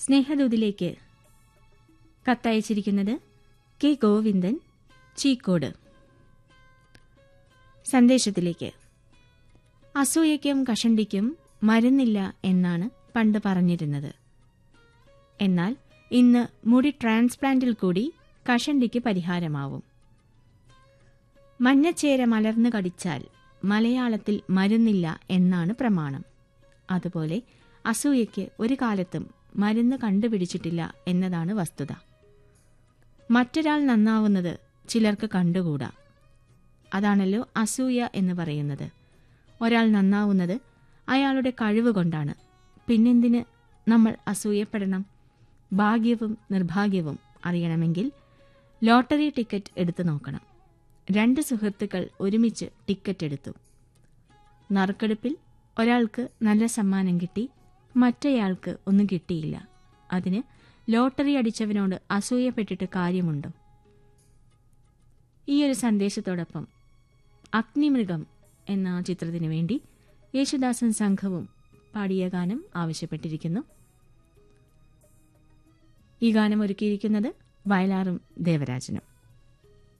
സ്നേഹദൂതിലേക്ക് കത്തയച്ചിരിക്കുന്നത് കെ ഗോവിന്ദൻ ചീക്കോട് സന്ദേശത്തിലേക്ക് അസൂയയ്ക്കും കഷണ്ടിക്കും മരുന്നില്ല എന്നാണ് പണ്ട് പറഞ്ഞിരുന്നത് എന്നാൽ ഇന്ന് മുടി ട്രാൻസ്പ്ലാന്റിൽ കൂടി കഷണ്ടിക്ക് പരിഹാരമാവും മഞ്ഞച്ചേര മലർന്നു കടിച്ചാൽ മലയാളത്തിൽ മരുന്നില്ല എന്നാണ് പ്രമാണം അതുപോലെ അസൂയയ്ക്ക് ഒരു കാലത്തും മരുന്ന് കണ്ടുപിടിച്ചിട്ടില്ല എന്നതാണ് വസ്തുത മറ്റൊരാൾ നന്നാവുന്നത് ചിലർക്ക് കണ്ടുകൂടാ അതാണല്ലോ അസൂയ എന്ന് പറയുന്നത് ഒരാൾ നന്നാവുന്നത് അയാളുടെ കഴിവ് കൊണ്ടാണ് പിന്നെന്തിന് നമ്മൾ അസൂയപ്പെടണം ഭാഗ്യവും നിർഭാഗ്യവും അറിയണമെങ്കിൽ ലോട്ടറി ടിക്കറ്റ് എടുത്തു നോക്കണം രണ്ട് സുഹൃത്തുക്കൾ ഒരുമിച്ച് ടിക്കറ്റ് എടുത്തു നറുക്കെടുപ്പിൽ ഒരാൾക്ക് നല്ല സമ്മാനം കിട്ടി മറ്റേയാൾക്ക് ഒന്നും കിട്ടിയില്ല അതിന് ലോട്ടറി അടിച്ചവനോട് അസൂയപ്പെട്ടിട്ട് കാര്യമുണ്ടോ ഈ ഒരു സന്ദേശത്തോടൊപ്പം അഗ്നിമൃഗം എന്ന ചിത്രത്തിനു വേണ്ടി യേശുദാസൻ സംഘവും പാടിയ ഗാനം ആവശ്യപ്പെട്ടിരിക്കുന്നു ഈ ഗാനം ഒരുക്കിയിരിക്കുന്നത് വയലാറും ദേവരാജനും